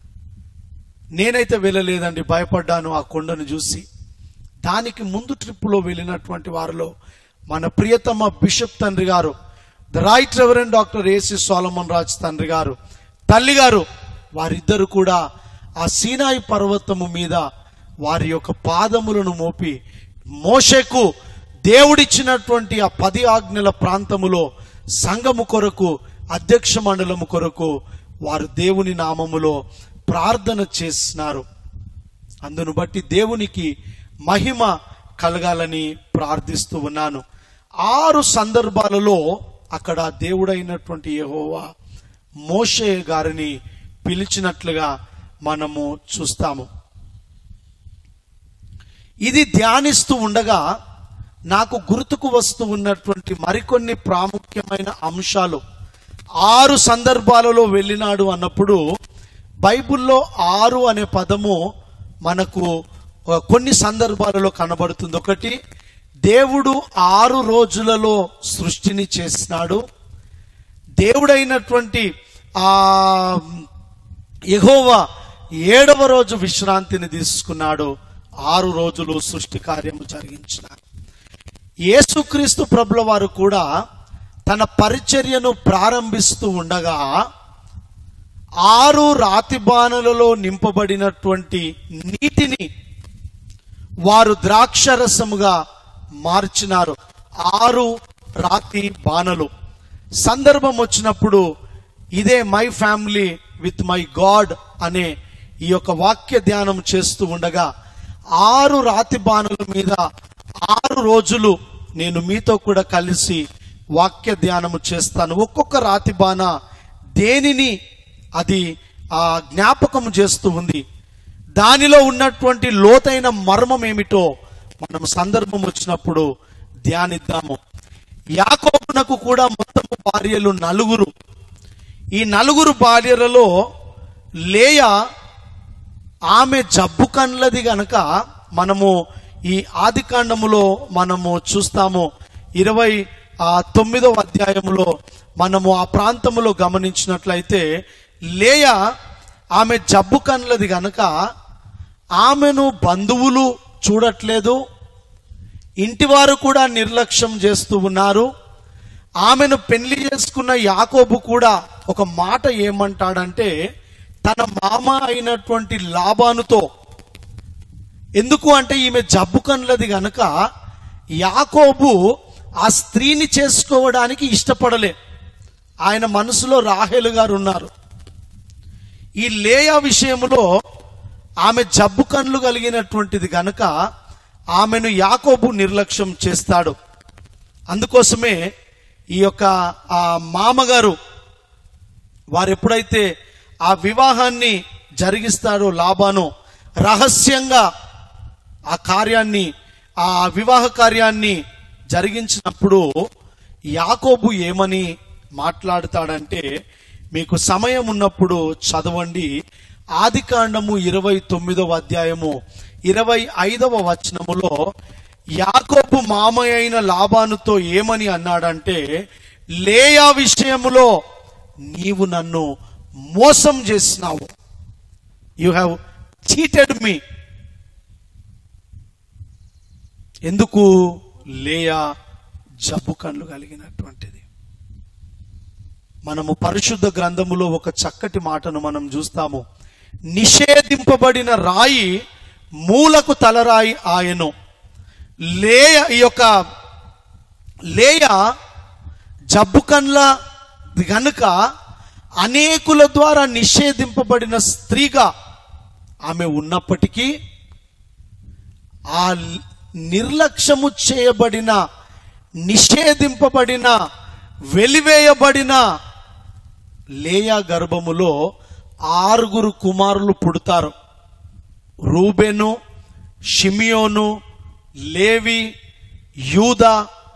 నేనైతే వెళ్ళలేదండి భయపడ్డాను ఆ కొండను చూసి దానికి ముందు ట్రిప్పులో వెళ్ళినటువంటి వారిలో మన ప్రియతమ బిషప్ తండ్రి గారు the right reverend doctor A C Solomon Raj తండ్రి గారు తల్లి గారు వారిద్దరు కూడా ఆ సీనాయి పర్వతము మీద వారి యొక్క పాదములను మోపి మోషకు దేవుడిచ్చినటువంటి ఆ పది ఆజ్ఞల ప్రాంతములో సంఘము కొరకు అధ్యక్ష మండలము కొరకు వారు దేవుని నామములో ప్రార్థన చేసినారు అందును బట్టి దేవునికి మహిమ కలగాలని ప్రార్థిస్తూ ఉన్నాను ఆరు సందర్భాలలో అక్కడ దేవుడైనటువంటి యెహోవా మోషే గారిని పిలిచినట్లుగా మనము చూస్తాము ఇది ధ్యానిస్తూ ఉండగా నాకు గుర్తుకు వస్తూ ఉన్నటువంటి మరికొన్ని ప్రాముఖ్యమైన అంశాలు ఆరు సందర్భాలలో వెళ్ళినాడు అన్నప్పుడు బైబిల్లో ఆరు అనే పదము మనకు ఆ, కొన్ని సందర్భాలలో కనబడుతుంది ఒకటి దేవుడు ఆరు రోజులలో సృష్టిని చేసినాడు దేవుడైనటువంటి ఆ యెహోవా ఏడవ రోజు విశ్రాంతిని తీసుకున్నాడు ఆరు రోజులు సృష్టి కార్యము జరిగించినాడు యేసుక్రీస్తు ప్రభుల వారు కూడా తన పరిచర్యను ప్రారంభిస్తూ ఉండగా ఆరు రాతి బాణలలో నింపబడినటువంటి నీటిని వారు ద్రాక్షరసముగా మార్చినారు ఆరు రాతి బాణలు సందర్భం వచ్చినప్పుడు ఇదే my family with my God అనే ఈ యొక్క వాక్య ధ్యానం చేస్తూ ఉండగా ఆరు రాతి బాణల మీద ఆరు రోజులు నేను మీతో కూడా కలిసి వాక్య ధ్యానము చేస్తాను ఒక్కొక్క రాతి బాణ దేనిని అది ఆ జ్ఞాపకం చేస్తూ ఉంది దానిలో ఉన్నటువంటి లోతైన మర్మం ఏమిటో మనం సందర్భం వచ్చినప్పుడు ధ్యానిద్దాము యాకోబునకు కూడా మొత్తం భార్యలు నలుగురు ఈ నలుగురు భార్యలలో లేయ ఆమె జబ్బు కండ్లది గనక మనము ఈ ఆది కాండములో మనము చూస్తాము ఇరవై ఆ తొమ్మిదవ అధ్యాయములో మనము ఆ ప్రాంతములో గమనించినట్లయితే లేయ ఆమె జబ్బు కండ్లది గనక ఆమెను బంధువులు చూడట్లేదు ఇంటివారు కూడా నిర్లక్ష్యం చేస్తూ ఉన్నారు ఆమెను పెళ్లి చేసుకున్న యాకోబు కూడా ఒక మాట ఏమంటాడంటే తన మామ అయినటువంటి లాభానుతో ఎందుకు అంటే ఈమె జబ్బు కనులది గనక యాకోబు ఆ స్త్రీని చేసుకోవడానికి ఇష్టపడలే ఆయన మనసులో రాహేలు గారు ఉన్నారు ఈ లేయా విషయంలో ఆమె జబ్బు కన్నులు కలిగినటువంటిది గనక ఆమెను యాకోబు నిర్లక్ష్యం చేస్తాడు అందుకోసమే ఈ యొక్క ఆ మామగారు వారు ఎప్పుడైతే ఆ వివాహాన్ని జరిగిస్తాడో లాభాను రహస్యంగా ఆ కార్యాన్ని ఆ వివాహ కార్యాన్ని జరిగించినప్పుడు యాకోబు ఏమని మాట్లాడతాడంటే మీకు సమయం ఉన్నప్పుడు చదవండి ఆది కాండము ఇరవై తొమ్మిదవ అధ్యాయము ఇరవై ఐదవ వచనములో యాకోబు మామయ్య అయిన లాభానుతో ఏమని అన్నాడంటే లేయా విషయములో నీవు నన్ను మోసం చేసినావు యు హ్యావ్ చీటెడ్ మీ ఎందుకు లేయా జబ్బు కళ్ళు కలిగినటువంటిది మనము పరిశుద్ధ గ్రంథములో ఒక చక్కటి మాటను మనం చూస్తాము నిషేధింపబడిన రాయి మూలకు తలరాయి ఆయను లేయ ఈ యొక్క లేయ జబ్బు కండ్ల గనుక అనేకుల ద్వారా నిషేధింపబడిన స్త్రీగా ఆమె ఉన్నప్పటికీ ఆ నిర్లక్ష్యము చేయబడిన నిషేధింపబడిన వెలివేయబడిన లేయా గర్భములో ఆరుగురు కుమారులు పుడతారు రూబెను షిమియోను లేవి యూదా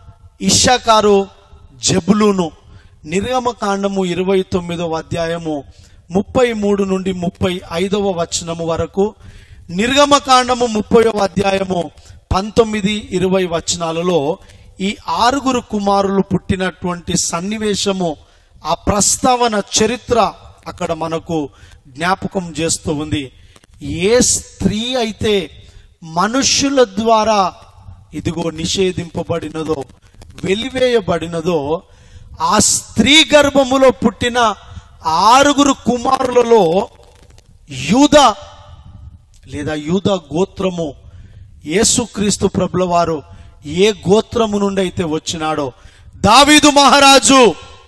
ఇషకారు జబులును నిర్గమకాండము ఇరవై తొమ్మిదవ అధ్యాయము ముప్పై మూడు నుండి ముప్పై ఐదవ వచనము వరకు నిర్గమకాండము ముప్పైవ అధ్యాయము పంతొమ్మిది ఇరవై వచనాలలో ఈ ఆరుగురు కుమారులు పుట్టినటువంటి సన్నివేశము ఆ ప్రస్తావన చరిత్ర అక్కడ మనకు జ్ఞాపకం చేస్తూ ఉంది ఏ స్త్రీ అయితే మనుష్యుల ద్వారా ఇదిగో నిషేధింపబడినదో వెలివేయబడినదో ఆ స్త్రీ గర్భములో పుట్టిన ఆరుగురు కుమారులలో యూద లేదా యూద గోత్రము యేసుక్రీస్తు ప్రభుల వారు ఏ గోత్రము నుండి అయితే వచ్చినాడో దావీదు మహారాజు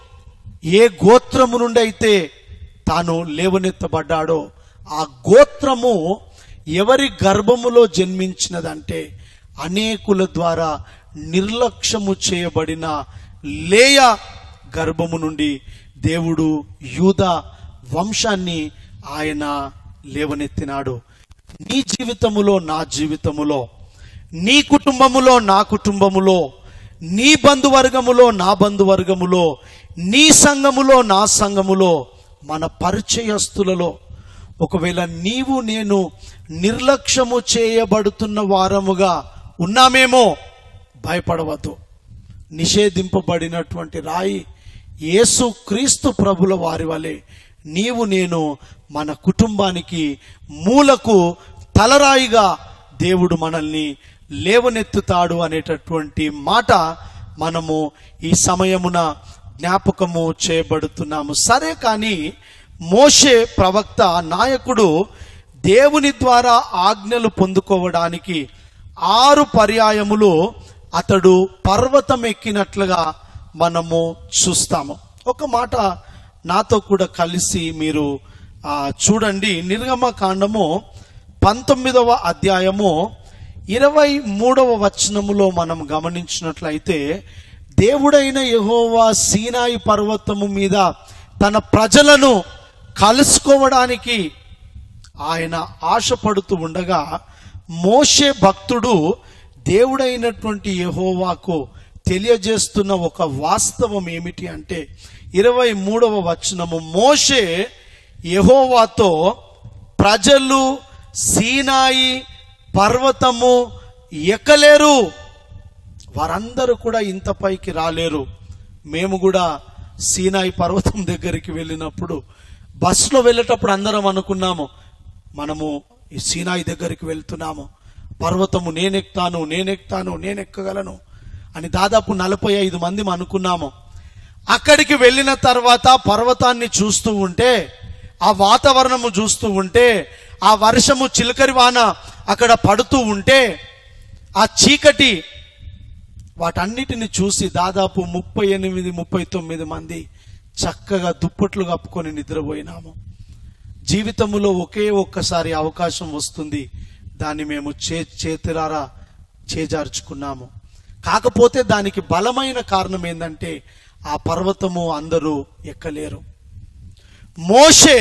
ఏ గోత్రము నుండి అయితే తాను లేవనెత్తబడ్డాడో ఆ గోత్రము ఎవరి గర్భములో జన్మించినదంటే అనేకుల ద్వారా నిర్లక్ష్యము చేయబడిన లేయ గర్భము నుండి దేవుడు యూద వంశాన్ని ఆయన లేవనెత్తినాడు నీ జీవితములో నా జీవితములో నీ కుటుంబములో నా కుటుంబములో నీ బంధువర్గములో నా బంధువర్గములో నీ సంఘములో నా సంఘములో మన పరిచయస్తులలో ఒకవేళ నీవు నేను నిర్లక్ష్యము చేయబడుతున్న వారముగా ఉన్నామేమో భయపడవద్దు నిషేధింపబడినటువంటి రాయి యేసు క్రీస్తు ప్రభుల వారి వలె నీవు నేను మన కుటుంబానికి మూలకు తలరాయిగా దేవుడు మనల్ని లేవనెత్తుతాడు అనేటటువంటి మాట మనము ఈ సమయమున జ్ఞాపకము చేయబడుతున్నాము సరే కానీ మోషే ప్రవక్త నాయకుడు దేవుని ద్వారా ఆజ్ఞలు పొందుకోవడానికి ఆరు పర్యాయములు అతడు పర్వతం ఎక్కినట్లుగా మనము చూస్తాము ఒక మాట నాతో కూడా కలిసి మీరు ఆ, చూడండి నిర్గమ కాండము పంతొమ్మిదవ అధ్యాయము ఇరవై మూడవ వచనములో మనం గమనించినట్లయితే దేవుడైన యెహోవా సీనాయి పర్వతము మీద తన ప్రజలను కలుసుకోవడానికి ఆయన ఆశపడుతూ ఉండగా మోషే భక్తుడు దేవుడైనటువంటి యెహోవాకు తెలియజేస్తున్న ఒక వాస్తవం ఏమిటి అంటే ఇరవై మూడవ వచనము మోషే యెహోవాతో ప్రజలు సీనాయి పర్వతము ఎక్కలేరు వారందరూ కూడా ఇంత పైకి రాలేరు మేము కూడా సీనాయి పర్వతం దగ్గరికి వెళ్ళినప్పుడు బస్సులో వెళ్ళేటప్పుడు అందరం అనుకున్నాము మనము ఈ సీనాయి దగ్గరికి వెళ్తున్నాము పర్వతము నేనెక్తాను నేనెక్తాను నేనెక్కగలను అని దాదాపు నలభై ఐదు మంది అనుకున్నాము అక్కడికి వెళ్ళిన తర్వాత పర్వతాన్ని చూస్తూ ఉంటే ఆ వాతావరణము చూస్తూ ఉంటే ఆ వర్షము చిలకరి వాన అక్కడ పడుతూ ఉంటే ఆ చీకటి వాటన్నిటిని చూసి దాదాపు ముప్పై ఎనిమిది ముప్పై తొమ్మిది మంది చక్కగా దుప్పట్లు కప్పుకొని నిద్రపోయినాము జీవితంలో ఒకే ఒక్కసారి అవకాశం వస్తుంది దాన్ని మేము చే చేతులారా చేజార్చుకున్నాము కాకపోతే దానికి బలమైన కారణం ఏంటంటే ఆ పర్వతము అందరూ ఎక్కలేరు మోషే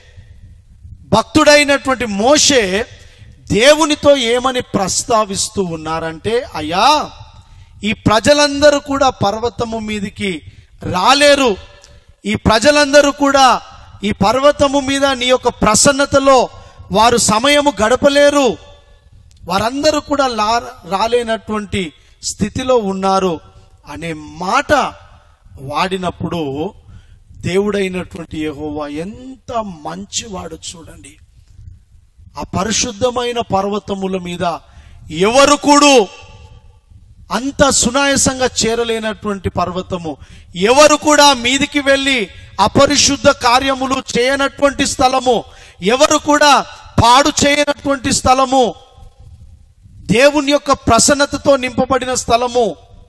భక్తుడైనటువంటి మోషే దేవునితో ఏమని ప్రస్తావిస్తూ ఉన్నారంటే అయ్యా ఈ ప్రజలందరూ కూడా పర్వతము మీదికి రాలేరు ఈ ప్రజలందరూ కూడా ఈ పర్వతము మీద నీ యొక్క ప్రసన్నతలో వారు సమయము గడపలేరు వారందరూ కూడా లా రాలేనటువంటి స్థితిలో ఉన్నారు అనే మాట వాడినప్పుడు దేవుడైనటువంటి యెహోవా ఎంత మంచివాడు చూడండి ఆ పరిశుద్ధమైన పర్వతముల మీద ఎవరు కూడా అంత సునాయాసంగా చేరలేనటువంటి పర్వతము ఎవరు కూడా మీదికి వెళ్ళి అపరిశుద్ధ కార్యములు చేయనటువంటి స్థలము ఎవరు కూడా పాడు చేయనటువంటి స్థలము దేవుని యొక్క ప్రసన్నతతో నింపబడిన స్థలము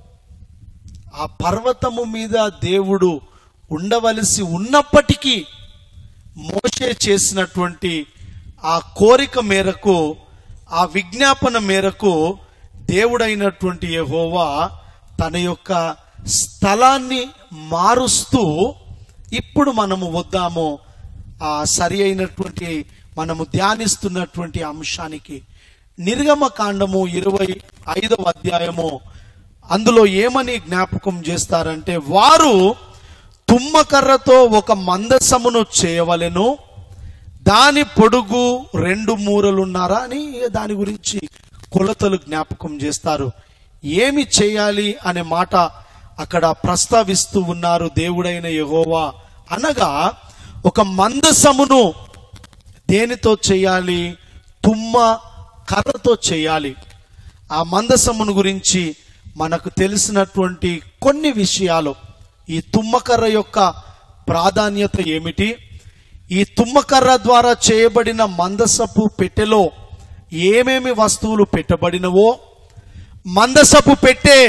ఆ పర్వతము మీద దేవుడు ఉండవలసి ఉన్నప్పటికీ మోషే చేసినటువంటి ఆ కోరిక మేరకు ఆ విజ్ఞాపన మేరకు దేవుడైనటువంటి యెహోవా తన యొక్క స్థలాన్ని మారుస్తూ ఇప్పుడు మనము వద్దాము ఆ సరి అయినటువంటి మనము ధ్యానిస్తున్నటువంటి అంశానికి నిర్గమ కాండము ఇరవై ఐదవ అధ్యాయము అందులో ఏమని జ్ఞాపకం చేస్తారంటే వారు తుమ్మకర్రతో ఒక మందసమును చేయవలెను దాని పొడుగు రెండు మూరలున్నారా అని దాని గురించి కొలతలు జ్ఞాపకం చేస్తారు ఏమి చేయాలి అనే మాట అక్కడ ప్రస్తావిస్తూ ఉన్నారు దేవుడైన యెహోవా అనగా ఒక మందసమును దేనితో చేయాలి తుమ్మ కర్రతో చేయాలి ఆ మందసమును గురించి మనకు తెలిసినటువంటి కొన్ని విషయాలు ఈ తుమ్మకర్ర యొక్క ప్రాధాన్యత ఏమిటి ఈ తుమ్మకర్ర ద్వారా చేయబడిన మందసపు పెట్టెలో ఏమేమి వస్తువులు పెట్టబడినవో మందసపు పెట్టే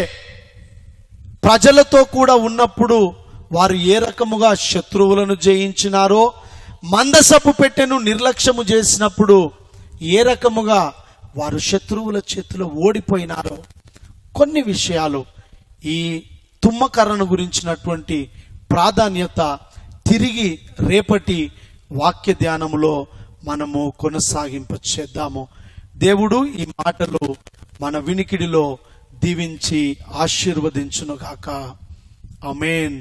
ప్రజలతో కూడా ఉన్నప్పుడు వారు ఏ రకముగా శత్రువులను జయించినారో మందసపు పెట్టెను నిర్లక్ష్యము చేసినప్పుడు ఏ రకముగా వారు శత్రువుల చేతిలో ఓడిపోయినారో కొన్ని విషయాలు ఈ తుమ్మకర్రను గురించినటువంటి ప్రాధాన్యత తిరిగి రేపటి వాక్య ధ్యానములో మనము కొనసాగింప చేద్దాము దేవుడు ఈ మాటలు మన వినికిడిలో దీవించి ఆశీర్వదించునుగాక అమేన్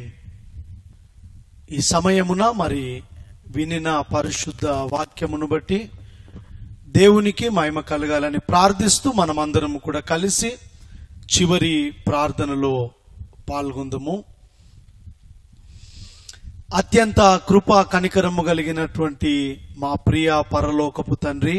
ఈ సమయమున మరి వినిన పరిశుద్ధ వాక్యమును బట్టి దేవునికి మహిమ కలగాలని ప్రార్థిస్తూ మనమందరం కూడా కలిసి చివరి ప్రార్థనలో పాల్గొందము అత్యంత కృప కనికరము కలిగినటువంటి మా ప్రియ పరలోకపు తండ్రి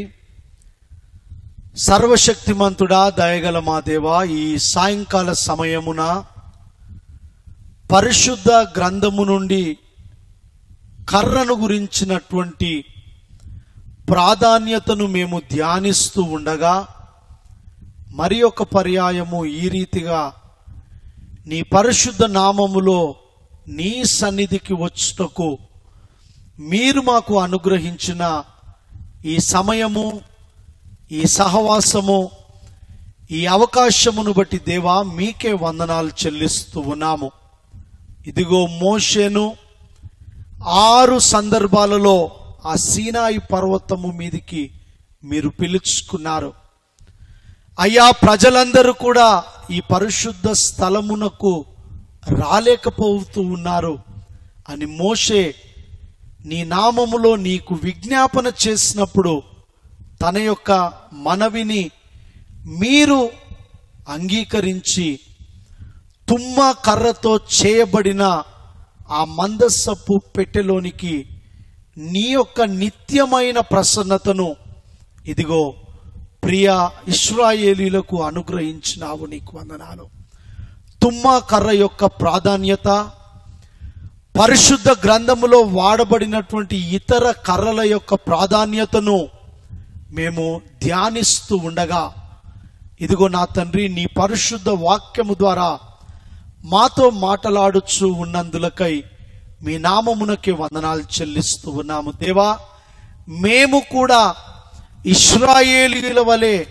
సర్వశక్తిమంతుడా దయగల మా దేవా ఈ సాయంకాల సమయమున పరిశుద్ధ గ్రంథము నుండి కర్రను గురించినటువంటి ప్రాధాన్యతను మేము ధ్యానిస్తూ ఉండగా మరి ఒక పర్యాయము ఈ రీతిగా నీ పరిశుద్ధ నామములో నీ సన్నిధికి వచ్చుటకు మీరు మాకు అనుగ్రహించిన ఈ సమయము ఈ సహవాసము ఈ అవకాశమును బట్టి దేవా మీకే వందనాలు చెల్లిస్తూ ఉన్నాము ఇదిగో మోషేను ఆరు సందర్భాలలో ఆ సీనాయి పర్వతము మీదికి మీరు పిలుచుకున్నారు అయ్యా ప్రజలందరూ కూడా ఈ పరిశుద్ధ స్థలమునకు రాలేకపోతూ ఉన్నారు అని మోషే నీ నామములో నీకు విజ్ఞాపన చేసినప్పుడు తన యొక్క మనవిని మీరు అంగీకరించి తుమ్మ కర్రతో చేయబడిన ఆ మందస్సపు పెట్టెలోనికి నీ యొక్క నిత్యమైన ప్రసన్నతను ఇదిగో ప్రియ ఇస్రాయేలీలకు అనుగ్రహించినావు నీకు వందనాలు తుమ్మ కర్ర యొక్క ప్రాధాన్యత పరిశుద్ధ గ్రంథములో వాడబడినటువంటి ఇతర కర్రల యొక్క ప్రాధాన్యతను మేము ధ్యానిస్తూ ఉండగా ఇదిగో నా తండ్రి నీ పరిశుద్ధ వాక్యము ద్వారా మాతో మాటలాడుచు ఉన్నందులకై మీ నామమునకి వందనాలు చెల్లిస్తూ ఉన్నాము దేవా మేము కూడా ఇస్రాయేలీల వలె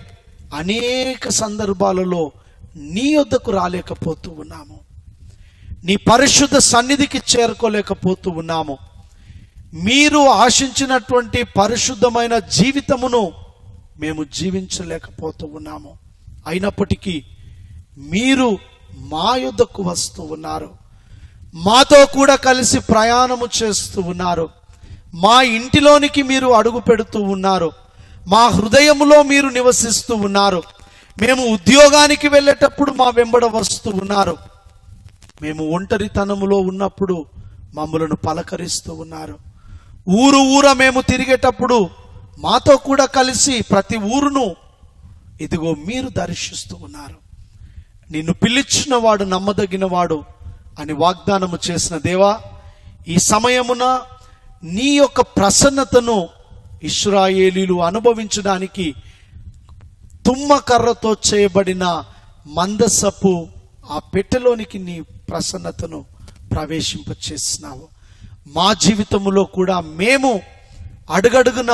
అనేక సందర్భాలలో నీ యొద్దకు రాలేకపోతూ ఉన్నాము నీ పరిశుద్ధ సన్నిధికి చేరుకోలేకపోతూ ఉన్నాము మీరు ఆశించినటువంటి పరిశుద్ధమైన జీవితమును మేము జీవించలేకపోతూ ఉన్నాము అయినప్పటికీ మీరు మా యొద్దకు వస్తూ ఉన్నారు మాతో కూడా కలిసి ప్రయాణము చేస్తూ ఉన్నారు మా ఇంటిలోనికి మీరు అడుగు పెడుతూ ఉన్నారు మా హృదయములో మీరు నివసిస్తూ ఉన్నారు మేము ఉద్యోగానికి వెళ్ళేటప్పుడు మా వెంబడ వస్తూ ఉన్నారు మేము ఒంటరితనములో ఉన్నప్పుడు మమ్మలను పలకరిస్తూ ఉన్నారు ఊరు ఊర మేము తిరిగేటప్పుడు మాతో కూడా కలిసి ప్రతి ఊరును ఇదిగో మీరు దర్శిస్తూ ఉన్నారు నిన్ను పిలిచిన వాడు నమ్మదగిన వాడు అని వాగ్దానము చేసిన దేవా ఈ సమయమున నీ యొక్క ప్రసన్నతను ఇస్రాయేలీలు అనుభవించడానికి తుమ్మ కర్రతో చేయబడిన మందసపు ఆ పెట్టెలోనికి నీ ప్రసన్నతను ప్రవేశింపచేసినావు మా జీవితములో కూడా మేము అడుగడుగున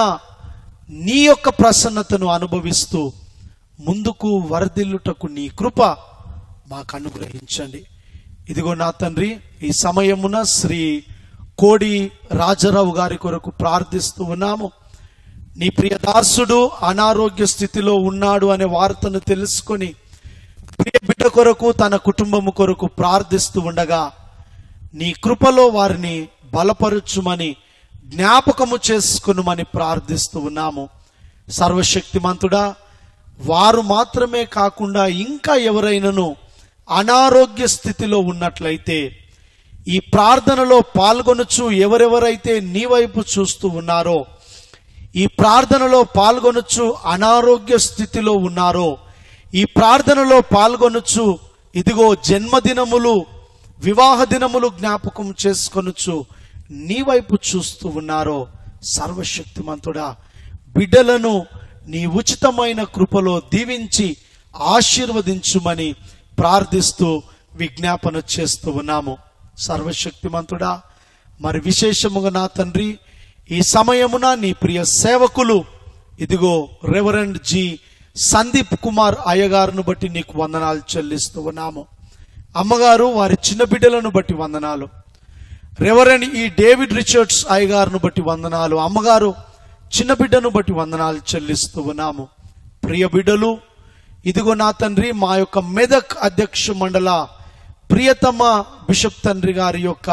నీ యొక్క ప్రసన్నతను అనుభవిస్తూ ముందుకు వరదిల్లుటకు నీ కృప మాకు అనుగ్రహించండి ఇదిగో నా తండ్రి ఈ సమయమున శ్రీ కోడి రాజారావు గారి కొరకు ప్రార్థిస్తూ ఉన్నాము నీ ప్రియదాసుడు అనారోగ్య స్థితిలో ఉన్నాడు అనే వార్తను తెలుసుకొని ప్రియ బిడ్డ కొరకు తన కుటుంబము కొరకు ప్రార్థిస్తూ ఉండగా నీ కృపలో వారిని బలపరుచుమని జ్ఞాపకము చేసుకునుమని ప్రార్థిస్తూ ఉన్నాము సర్వశక్తిమంతుడా వారు మాత్రమే కాకుండా ఇంకా ఎవరైనాను అనారోగ్య స్థితిలో ఉన్నట్లయితే ఈ ప్రార్థనలో పాల్గొనుచు ఎవరెవరైతే నీ వైపు చూస్తూ ఉన్నారో ఈ ప్రార్థనలో పాల్గొనొచ్చు అనారోగ్య స్థితిలో ఉన్నారో ఈ ప్రార్థనలో పాల్గొనొచ్చు ఇదిగో జన్మదినములు వివాహ దినములు జ్ఞాపకం చేసుకొనొచ్చు నీ వైపు చూస్తూ ఉన్నారో సర్వశక్తిమంతుడా బిడ్డలను నీ ఉచితమైన కృపలో దీవించి ఆశీర్వదించుమని ప్రార్థిస్తూ విజ్ఞాపన చేస్తూ ఉన్నాము సర్వశక్తిమంతుడా మరి విశేషముగా నా తండ్రి ఈ సమయమున నీ ప్రియ సేవకులు ఇదిగో రెవరెండ్ జి సందీప్ కుమార్ అయ్యగారును బట్టి నీకు వందనాలు చెల్లిస్తూ ఉన్నాము అమ్మగారు వారి చిన్న బిడ్డలను బట్టి వందనాలు రెవరెండ్ ఈ డేవిడ్ రిచర్డ్స్ అయ్యగారును బట్టి వందనాలు అమ్మగారు చిన్న బిడ్డను బట్టి వందనాలు చెల్లిస్తూ ఉన్నాము ప్రియ బిడ్డలు ఇదిగో నా తండ్రి మా యొక్క మెదక్ అధ్యక్ష మండల ప్రియతమ బిషప్ తండ్రి గారి యొక్క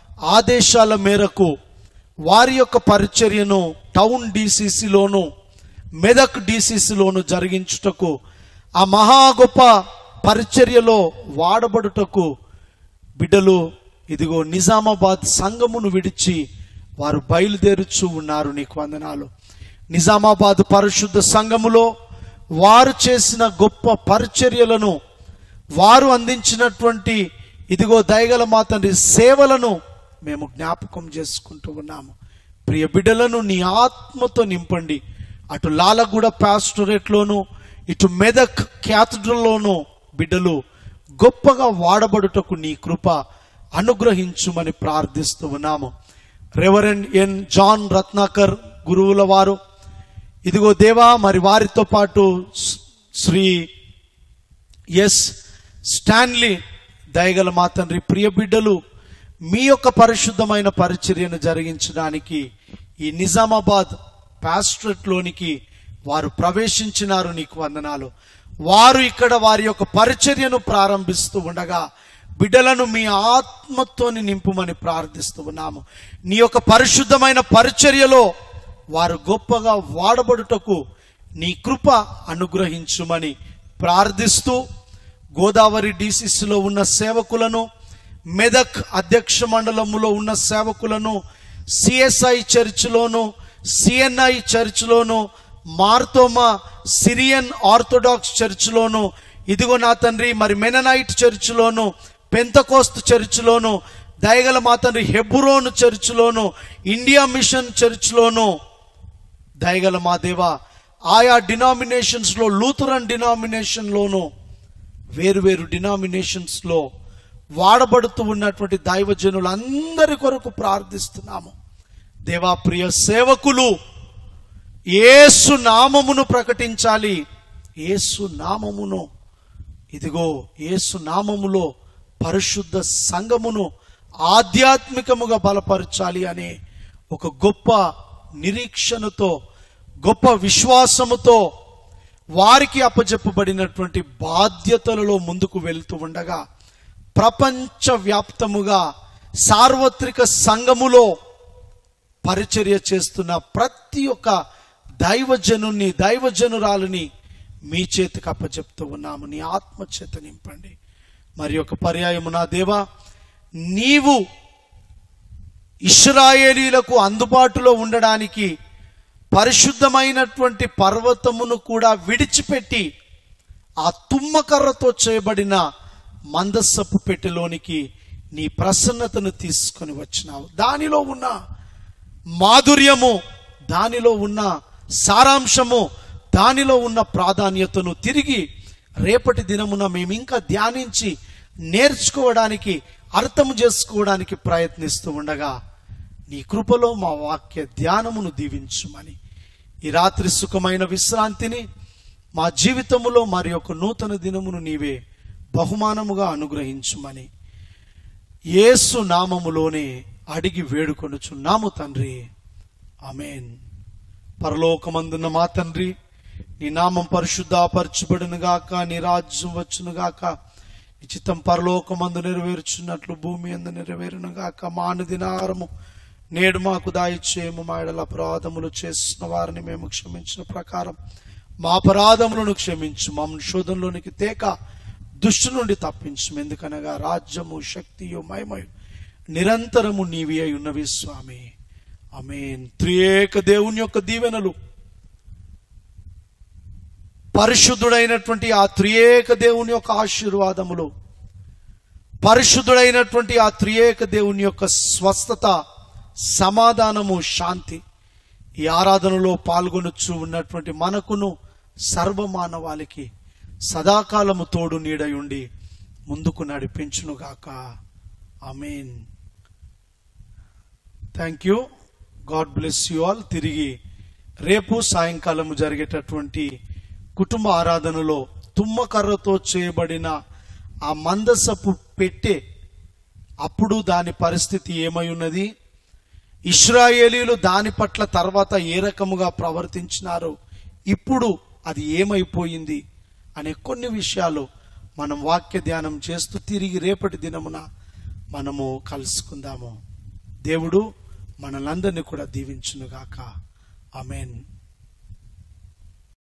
ఆదేశాల మేరకు వారి యొక్క పరిచర్యను టౌన్ డిసిసిలోను మెదక్ డిసిసిలోను జరిగించుటకు ఆ మహా గొప్ప పరిచర్యలో వాడబడుటకు బిడ్డలు ఇదిగో నిజామాబాద్ సంఘమును విడిచి వారు బయలుదేరుచూ ఉన్నారు నీకు వందనాలు నిజామాబాద్ పరిశుద్ధ సంఘములో వారు చేసిన గొప్ప పరిచర్యలను వారు అందించినటువంటి ఇదిగో దయగల మా తండ్రి సేవలను మేము జ్ఞాపకం చేసుకుంటూ ఉన్నాము ప్రియ బిడ్డలను నీ ఆత్మతో నింపండి అటు లాలగూడ పాస్టరేట్లోను ఇటు మెదక్ క్యాథడ్రల్లోను బిడ్డలు గొప్పగా వాడబడుటకు నీ కృప అనుగ్రహించుమని ప్రార్థిస్తూ ఉన్నాము రెవరెండ్ ఎన్ జాన్ రత్నాకర్ గురువుల వారు ఇదిగో దేవా మరి వారితో పాటు స్- శ్రీ ఎస్ స్టాన్లీ దయగల మా తండ్రి ప్రియ బిడ్డలు మీ యొక్క పరిశుద్ధమైన పరిచర్యను జరిగించడానికి ఈ నిజామాబాద్ పాస్ట్రేట్లోనికి వారు ప్రవేశించినారు నీకు వందనాలు వారు ఇక్కడ వారి యొక్క పరిచర్యను ప్రారంభిస్తూ ఉండగా బిడ్డలను మీ ఆత్మతోని నింపుమని ప్రార్థిస్తూ ఉన్నాము నీ యొక్క పరిశుద్ధమైన పరిచర్యలో వారు గొప్పగా వాడబడుటకు నీ కృప అనుగ్రహించుమని ప్రార్థిస్తూ గోదావరి డిసిసిలో ఉన్న సేవకులను మెదక్ అధ్యక్ష మండలములో ఉన్న సేవకులను సిఎస్ఐ చర్చిలోను సిఎన్ఐ చర్చిలోను మార్తోమా సిరియన్ ఆర్థోడాక్స్ చర్చిలోను ఇదిగో నా తండ్రి మరి మెననైట్ చర్చిలోను పెంతకోస్త్ చర్చిలోను దయగల మా తండ్రి హెబ్రోన్ చర్చిలోను ఇండియా మిషన్ చర్చిలోను దయగల మా దేవ ఆయా డినామినేషన్స్ లో లూథరన్ డినామినేషన్ లోను వేరువేరు డినామినేషన్స్ లో వాడబడుతూ ఉన్నటువంటి దైవజనులందరి కొరకు ప్రార్థిస్తున్నాము దేవా ప్రియ సేవకులు యేసు నామమును ప్రకటించాలి యేసు నామమును ఇదిగో యేసు నామములో పరిశుద్ధ సంఘమును ఆధ్యాత్మికముగా బలపరచాలి అనే ఒక గొప్ప నిరీక్షణతో గొప్ప విశ్వాసముతో వారికి అప్పచెప్పబడినటువంటి బాధ్యతలలో ముందుకు వెళ్తూ ఉండగా ప్రపంచ వ్యాప్తముగా సార్వత్రిక సంఘములో పరిచర్య చేస్తున్న ప్రతి ఒక్క దైవజనుని దైవజనురాలని మీ చేతికి అప్పచెప్తూ ఉన్నాము నీ ఆత్మ చేత నింపండి మరి ఒక పర్యాయము నా దేవా నీవు ఇస్రాయేలీలకు అందుబాటులో ఉండడానికి పరిశుద్ధమైనటువంటి పర్వతమును కూడా విడిచిపెట్టి ఆ తుమ్మకర్రతో చేయబడిన మందస్సపు పెట్టెలోనికి నీ ప్రసన్నతను తీసుకొని వచ్చినావు దానిలో ఉన్న మాధుర్యము దానిలో ఉన్న సారాంశము దానిలో ఉన్న ప్రాధాన్యతను తిరిగి రేపటి దినమున మేము ఇంకా ధ్యానించి నేర్చుకోవడానికి అర్థం చేసుకోవడానికి ప్రయత్నిస్తూ ఉండగా నీ కృపలో మా వాక్య ధ్యానమును దీవించుమని ఈ రాత్రి సుఖమైన విశ్రాంతిని మా జీవితములో మరి ఒక నూతన దినమును నీవే బహుమానముగా అనుగ్రహించుమని యేసు నామములోనే అడిగి వేడుకొనుచున్నాము తండ్రి ఆమెన్ పరలోకమందున్న మా తండ్రి నీ నామం పరిశుద్ధపరచబడును గాక నీ రాజ్యం వచ్చును గాక నీ చిత్తం పరలోకమందు నెరవేర్చున్నట్లు భూమి అందు నెరవేరును గాక మా అనుదినారము నేడు మాకు దాయిచ్చేయము మా ఎడల అపరాధములు చేసిన వారిని మేము క్షమించిన ప్రకారం మా అపరాధములను క్షమించు మమ్మల్ని శోధంలోనికి తేక దుష్టు నుండి తప్పించు ఎందుకనగా రాజ్యము శక్తియు మహిమయు నిరంతరము నీవి అయి ఉన్నవి స్వామి ఆమేన్ త్రియేక దేవుని యొక్క దీవెనలు పరిశుద్ధుడైనటువంటి ఆ త్రియేక దేవుని యొక్క ఆశీర్వాదములు పరిశుద్ధుడైనటువంటి ఆ త్రియేక దేవుని యొక్క స్వస్థత సమాధానము శాంతి ఈ ఆరాధనలో పాల్గొనొచ్చు ఉన్నటువంటి మనకును సర్వమానవాళికి సదాకాలము తోడు నీడయుండి ముందుకు నడిపించునుగాక amen thank you God bless you all తిరిగి రేపు సాయంకాలము జరిగేటటువంటి కుటుంబ ఆరాధనలో తుమ్మకర్రతో చేయబడిన ఆ మందసపు పెట్టె అప్పుడు దాని పరిస్థితి ఏమై ఉన్నది ఇస్రాయేలీలు దాని పట్ల తర్వాత ఏ రకముగా ప్రవర్తించినారు ఇప్పుడు అది ఏమైపోయింది అనే కొన్ని విషయాలు మనం వాక్య ధ్యానం చేస్తూ తిరిగి రేపటి దినమున మనము కలుసుకుందాము దేవుడు మనలందరినీ కూడా దీవించునుగాక ఆమెన్